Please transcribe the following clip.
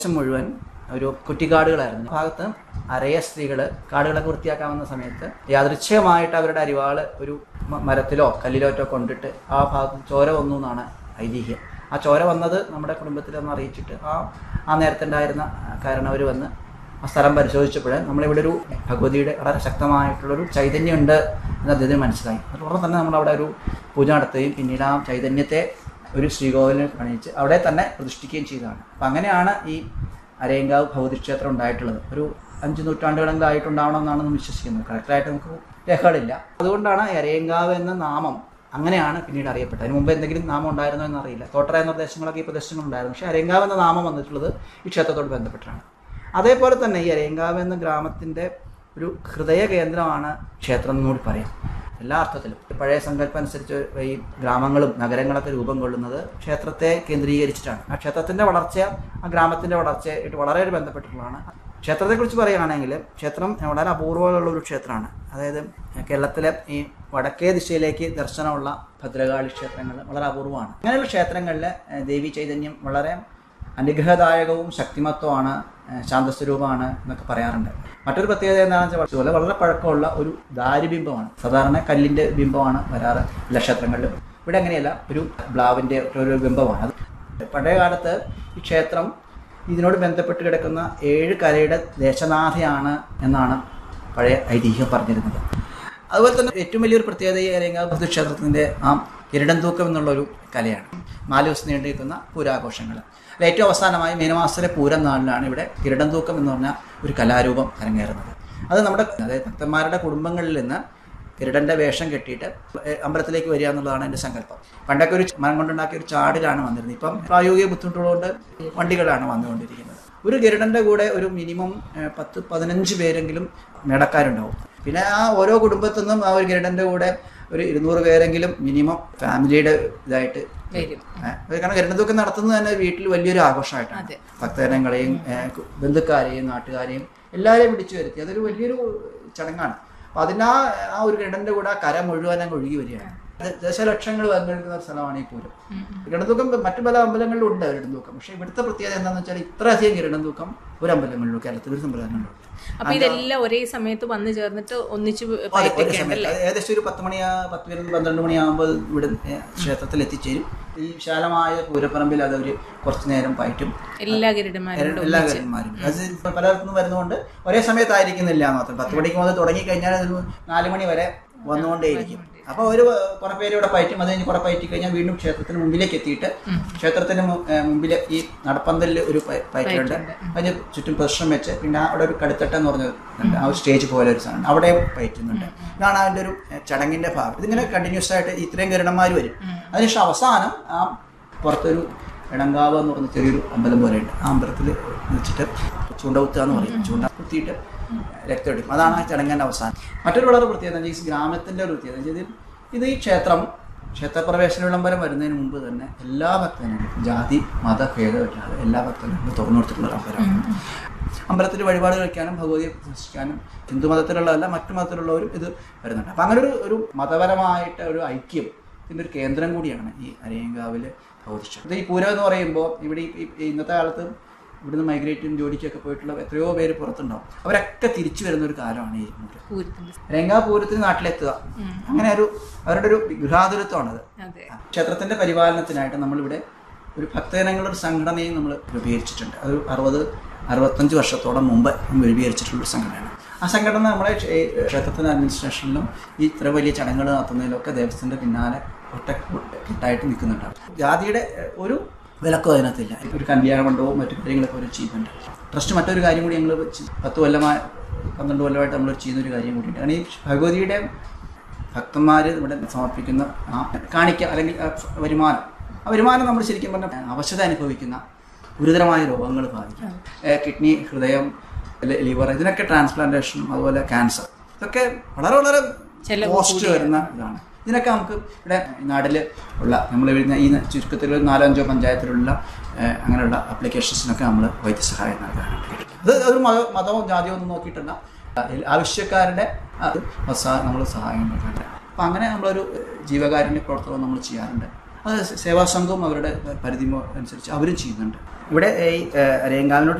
പ്രദേശം മുഴുവൻ ഒരു കുറ്റിക്കാടുകളായിരുന്നു ആ ഭാഗത്ത് അരയ സ്ത്രീകൾ കാടുകളൊക്കെ വൃത്തിയാക്കാവുന്ന സമയത്ത് യാദൃച്ഛികമായിട്ട് അവരുടെ അരിവാള് ഒരു മ- മരത്തിലോ കല്ലിലോ ഒറ്റോ കൊണ്ടിട്ട് ആ ഭാഗത്ത് ചോര വന്നു എന്നാണ് ഐതിഹ്യം ആ ചോര വന്നത് നമ്മുടെ കുടുംബത്തിലൊന്ന് അറിയിച്ചിട്ട് ആ ആ നേരത്തുണ്ടായിരുന്ന കാരണവർ വന്ന് ആ സ്ഥലം പരിശോധിച്ചപ്പോൾ നമ്മളിവിടെ ഒരു ഭഗവതിയുടെ വളരെ ശക്തമായിട്ടുള്ളൊരു ചൈതന്യം ഉണ്ട് എന്ന് അദ്ദേഹത്തിന് മനസ്സിലായി അതുപോലെ തന്നെ നമ്മളവിടെ ഒരു പൂജ നടത്തുകയും പിന്നീട് ആ ചൈതന്യത്തെ ഒരു ശ്രീകോവിലിൽ പണിയിച്ച് അവിടെ തന്നെ പ്രതിഷ്ഠിക്കുകയും ചെയ്തതാണ് അപ്പം അങ്ങനെയാണ് ഈ അരയങ്കാവ് ഭൗതി ക്ഷേത്രം ഉണ്ടായിട്ടുള്ളത് ഒരു അഞ്ച് നൂറ്റാണ്ടുകളെങ്കിലും ആയിട്ടുണ്ടാവണമെന്നാണ് നമ്മൾ വിശ്വസിക്കുന്നത് കറക്റ്റായിട്ട് നമുക്ക് രേഖകളില്ല അതുകൊണ്ടാണ് ഈ അരയങ്കാവ് എന്ന നാമം അങ്ങനെയാണ് പിന്നീട് അറിയപ്പെട്ടത് അതിന് മുമ്പ് എന്തെങ്കിലും നാമം ഉണ്ടായിരുന്നോ എന്നറിയില്ല തോട്ടറ എന്ന പ്രദേശങ്ങളൊക്കെ ഈ പ്രദേശങ്ങളുണ്ടായിരുന്നു പക്ഷേ അരയങ്കാവ് എന്ന നാമം വന്നിട്ടുള്ളത് ഈ ക്ഷേത്രത്തോട് ബന്ധപ്പെട്ടാണ് അതേപോലെ തന്നെ ഈ അരയങ്കാവ് എന്ന ഗ്രാമത്തിൻ്റെ ഒരു ഹൃദയ കേന്ദ്രമാണ് ക്ഷേത്രം എന്നുകൂടി പറയാം എല്ലാ അർത്ഥത്തിലും പഴയ സങ്കല്പം അനുസരിച്ച് ഈ ഗ്രാമങ്ങളും നഗരങ്ങളൊക്കെ രൂപം കൊള്ളുന്നത് ക്ഷേത്രത്തെ കേന്ദ്രീകരിച്ചിട്ടാണ് ആ ക്ഷേത്രത്തിൻ്റെ വളർച്ച ആ ഗ്രാമത്തിൻ്റെ വളർച്ചയായിട്ട് വളരെ ബന്ധപ്പെട്ടിട്ടുള്ളതാണ് ക്ഷേത്രത്തെക്കുറിച്ച് പറയുകയാണെങ്കിൽ ക്ഷേത്രം വളരെ അപൂർവമുള്ള ഒരു ക്ഷേത്രമാണ് അതായത് കേരളത്തിലെ ഈ വടക്കേ ദിശയിലേക്ക് ദർശനമുള്ള ഭദ്രകാളി ക്ഷേത്രങ്ങൾ വളരെ അപൂർവമാണ് അങ്ങനെയുള്ള ക്ഷേത്രങ്ങളിൽ ഏഹ്, ദേവി ചൈതന്യം വളരെ അനുഗ്രഹദായകവും ശക്തിമത്വമാണ് ഏഹ്, ശാന്തസ്വരൂപമാണ് എന്നൊക്കെ പറയാറുണ്ട് മറ്റൊരു പ്രത്യേകത എന്താണെന്ന് വെച്ചാൽ ഇതുപോലെ വളരെ പഴക്കമുള്ള ഒരു ദാരുബിംബമാണ് സാധാരണ കല്ലിൻ്റെ ബിംബമാണ് വരാറ് എല്ലാ ക്ഷേത്രങ്ങളിലും ഇവിടെ അങ്ങനെയല്ല ഒരു ബ്ലാവിൻ്റെ ഒരു ബിംബമാണ് അത് പഴയ കാലത്ത് ഈ ക്ഷേത്രം ഇതിനോട് ബന്ധപ്പെട്ട് കിടക്കുന്ന ഏഴ് കരയുടെ ദേശനാഥയാണ് എന്നാണ് പഴയ ഐതിഹ്യം പറഞ്ഞിരുന്നത് അതുപോലെ തന്നെ ഏറ്റവും വലിയൊരു പ്രത്യേകത ഈ അരങ്ങാപുരത്ത് ക്ഷേത്രത്തിൻ്റെ ആ കിരീടം തൂക്കം എന്നുള്ളൊരു കലയാണ് നാല് ദിവസം നീണ്ടു നിൽക്കുന്ന പൂരാഘോഷങ്ങൾ അതിൽ ഏറ്റവും അവസാനമായി മീനമാസത്തിലെ പൂരം നാളിലാണ് ഇവിടെ കിരീടം തൂക്കം എന്ന് പറഞ്ഞ ഒരു കലാരൂപം അരങ്ങേറുന്നത് അത് നമ്മുടെ അതായത് ഭക്തന്മാരുടെ കുടുംബങ്ങളിൽ നിന്ന് കിരീടൻ്റെ വേഷം കെട്ടിയിട്ട് ഏ, അമ്പലത്തിലേക്ക് വരിക എന്നുള്ളതാണ് എൻ്റെ സങ്കല്പം പണ്ടൊക്കെ ഒരു മരം കൊണ്ടുണ്ടാക്കിയ ഒരു ചാടിലാണ് വന്നിരുന്നത് ഇപ്പം പ്രായോഗിക ബുദ്ധിമുട്ടുള്ളതുകൊണ്ട് വണ്ടികളാണ് വന്നുകൊണ്ടിരിക്കുന്നത് ഒരു ഗരുഡൻ്റെ കൂടെ ഒരു മിനിമം ഏ, പത്ത് പതിനഞ്ച് പേരെങ്കിലും മേടക്കാരുണ്ടാവും പിന്നെ ആ ഓരോ കുടുംബത്തിൽ നിന്നും ആ ഒരു ഗരുഡൻ്റെ കൂടെ ഒരു ഇരുന്നൂറ് പേരെങ്കിലും മിനിമം ഫാമിലിയുടെ ഇതായിട്ട് വരും ഏഹ് അത് കാരണം ഗരുഡന്തൊക്കെ നടത്തുന്നത് തന്നെ വീട്ടിൽ വലിയൊരു ആഘോഷമായിട്ടാണ് അതെ. ഭക്തജനങ്ങളെയും ഏഹ് കു- ബന്ധുക്കാരെയും നാട്ടുകാരെയും എല്ലാവരെയും വിളിച്ചു വരുത്തി അതൊരു വലിയൊരു ചടങ്ങാണ് അപ്പൊ അതിന് ആ ആ ഒരു ഗരുഡന്റെ കൂടെ ആ കര മുഴുവൻ അങ്ങ് ഒഴുകി വരികയാണ് അത് ദശലക്ഷങ്ങൾ പങ്കെടുക്കുന്ന ഒരു സ്ഥലമാണ് ഈ പൂരം ഗരുഡന്തൂക്കം മറ്റു പല അമ്പലങ്ങളിലും ഉണ്ട് ഗരുഡന്തൂക്കം പക്ഷേ ഇവിടുത്തെ പ്രത്യേകത എന്താണെന്ന് വെച്ചാൽ ഇത്രയധികം ഗരുഡന്തൂക്കം ഒരു അമ്പലങ്ങളിലും കേരളത്തിൽ ഒരു സമ്പ്രദായങ്ങളിലും അപ്പൊ ഇതെല്ലാം ഒരേ സമയത്ത് വന്ന് ചേർന്നിട്ട് ഒന്നിച്ച് അതെ, ഒരു പയറ്റിക്കേണ്ട സമയത്ത് അത് ഏകദേശം ഒരു പത്ത് മണിയാ പത്ത് പതിനൊന്ന് പന്ത്രണ്ട് മണിയാകുമ്പോൾ ഇവിടെ ഏ, ക്ഷേത്രത്തിൽ എത്തിച്ചേരും ഈ വിശാലമായ പൂരപ്പറമ്പിൽ അത് അവർ കുറച്ചു നേരം പയറ്റും എല്ലാ ഗരുഡന്മാരും കൂടെ എല്ലാ ഒന്നിച്ച്. കാര്യന്മാരും അത് ഇപ്പൊ പലയിടത്തുനിന്ന് വരുന്നതുകൊണ്ട് ഒരേ സമയത്തായിരിക്കുന്നില്ല എന്ന് മാത്രം പത്ത് മണിക്ക് മുതൽ തുടങ്ങി കഴിഞ്ഞാൽ ഒരു നാല് മണി വരെ വന്നുകൊണ്ടേയിരിക്കും അപ്പോൾ ഒരു കുറെ പേര് ഇവിടെ പയറ്റും അത് കഴിഞ്ഞ് കുറെ പയറ്റി കഴിഞ്ഞാൽ വീണ്ടും ക്ഷേത്രത്തിന് മുമ്പിലേക്ക് എത്തിയിട്ട് ക്ഷേത്രത്തിന് മു- ഏ, മുമ്പിൽ ഈ നടപ്പന്തലിൽ ഒരു പയ- പയറ്റുണ്ട് അതിന് ചുറ്റും പ്രശ്നം വെച്ച് പിന്നെ അവിടെ ഒരു കടുത്തട്ട എന്ന് പറഞ്ഞ ഉണ്ട്. ആ ഒരു സ്റ്റേജ് പോലെ ഒരു സാധനം അവിടെ പയറ്റുന്നുണ്ട് ഇതാണ് അതിൻ്റെ ഒരു ഏ, ചടങ്ങിന്റെ ഭാഗം ഇതിങ്ങനെ കണ്ടിന്യൂസ് ആയിട്ട് ഇത്രയും ഗരുഡന്മാർ വരും അതിനുശേഷം അവസാനം ആ പുറത്തൊരു ഇടങ്കാവ് എന്ന് പറഞ്ഞ ചെറിയൊരു അമ്പലം പോലെയുണ്ട് ആ അമ്പലത്തിൽ വെച്ചിട്ട് ചൂണ്ട കുത്തുക എന്ന് പറയും ചൂണ്ട കുത്തിയിട്ട് രക്തം എടുക്കും അതാണ് ആ ചടങ്ങിൻ്റെ അവസാനം മറ്റൊരു വളരെ പ്രത്യേകത എന്ന് വെച്ചാൽ ഈ ഗ്രാമത്തിൻ്റെ ഒരു പ്രത്യേകത എന്ന് വെച്ചാൽ ഇത് ഇത് ഈ ക്ഷേത്രം ക്ഷേത്രപ്രവേശന വിളംബരം വരുന്നതിന് മുമ്പ് തന്നെ എല്ലാ ഭക്തനും ജാതി മത ഭേദമില്ലാതെ എല്ലാ ഭക്തനും തുറന്നു കൊടുത്തിട്ടുള്ള ഒരു അമ്പലമാണ് അമ്പലത്തിൽ വഴിപാട് കഴിക്കാനും ഭഗവതിയെ ദർശിക്കാനും ഹിന്ദു മതത്തിലുള്ളതല്ല മറ്റു മതത്തിലുള്ളവരും ഇത് വരുന്നുണ്ട് അപ്പം അങ്ങനെ ഒരു ഒരു മതപരമായിട്ട് ഒരു ഐക്യം ഇതിൻ്റെ ഒരു കേന്ദ്രം കൂടിയാണ് ഈ അരയങ്കാവിൽ ഭൗതിഷ്ഠം ഇത് ഈ പൂരം എന്ന് പറയുമ്പോൾ ഇവിടെ ഈ- ഈ ഇന്നത്തെ കാലത്ത് ഇവിടുന്ന് മൈഗ്രേറ്റും ജോലിക്കൊക്കെ പോയിട്ടുള്ള എത്രയോ പേര് പുറത്തുണ്ടാവും അവരൊക്കെ തിരിച്ചു വരുന്ന ഒരു കാലമാണ് ഈ പൂരം പൂരത്തിന്റെ രംഗാ പൂരത്തിന് നാട്ടിലെത്തുക അങ്ങനെ ഒരു അവരുടെ ഒരു ഗൃഹാതുരത്വമാണത് അതെ ക്ഷേത്രത്തിന്റെ പരിപാലനത്തിനായിട്ട് നമ്മളിവിടെ ഒരു ഭക്തജനങ്ങളുടെ ഒരു സംഘടനയും നമ്മൾ രൂപീകരിച്ചിട്ടുണ്ട് അത് അറുപത് അറുപത്തഞ്ച് വർഷത്തോളം മുമ്പ് നമ്മൾ രൂപീകരിച്ചിട്ടുള്ള ഒരു സംഘടനയാണ് ആ സംഘടന നമ്മളെ ക്ഷേ- ക്ഷേത്രത്തിൻ്റെ അഡ്മിനിസ്ട്രേഷനിലും ഈ ഇത്ര വലിയ ചടങ്ങുകൾ നടത്തുന്നതിലൊക്കെ ദേവസ്ഥൻ്റെ പിന്നാലെ ഒറ്റ കെട്ടായിട്ട് നിൽക്കുന്നുണ്ടാവും ജാതിയുടെ ഏഹ്, ഒരു വിലക്കും അതിനകത്തില്ല ഒരു കല്യാണ മണ്ഡപവും മറ്റു കാര്യങ്ങളൊക്കെ അവർ ചെയ്യുന്നുണ്ട് ട്രസ്റ്റ് മറ്റൊരു കാര്യം കൂടി ഞങ്ങൾ പത്ത് കൊല്ലമായി പന്ത്രണ്ട് കൊല്ലമായിട്ട് നമ്മൾ ചെയ്യുന്ന ഒരു കാര്യം കൂടിയുണ്ട് കാരണം ഈ ഭഗവതിയുടെ ഭക്തന്മാർ ഇവിടെ സമർപ്പിക്കുന്ന ആ കാണിക്ക അല്ലെങ്കിൽ ആ വരുമാനം ആ വരുമാനം നമ്മൾ ശരിക്കും പറഞ്ഞാൽ അവശത അനുഭവിക്കുന്ന ഗുരുതരമായ രോഗങ്ങൾ ബാധിക്കും ഏഹ് കിഡ്നി ഹൃദയം ലിവർ ഇതിനൊക്കെ ട്രാൻസ്പ്ലാന്റേഷനും അതുപോലെ ക്യാൻസർ ഇതൊക്കെ വളരെ വളരെ ചെലവ് കോസ്റ്റ് വരുന്ന ഇതാണ് ഇതിനൊക്കെ നമുക്ക് ഇവിടെ നാട്ടിൽ ഉള്ള നമ്മൾ വരുന്ന ഈ ചുരുക്കത്തിൽ ഒരു നാലോ അഞ്ചോ പഞ്ചായത്തിലുള്ള ഏഹ്, അങ്ങനെയുള്ള അപ്ലിക്കേഷൻസിനൊക്കെ നമ്മൾ വൈദ്യസഹായം നൽകാറുണ്ട് അത് ഒരു മത മതമോ ജാതിയോ ഒന്നും നോക്കിയിട്ടല്ല അതിൽ ആവശ്യക്കാരുടെ അത് നമ്മൾ സഹായം നൽകാറുണ്ട് അപ്പം അങ്ങനെ നമ്മളൊരു ജീവകാരുണ്യ പ്രവർത്തനം നമ്മൾ ചെയ്യാറുണ്ട് അത് സേവാ സംഘവും അവരുടെ പരിധി അനുസരിച്ച് അവരും ചെയ്യുന്നുണ്ട് ഇവിടെ ഈ അരയങ്കാവിനോട്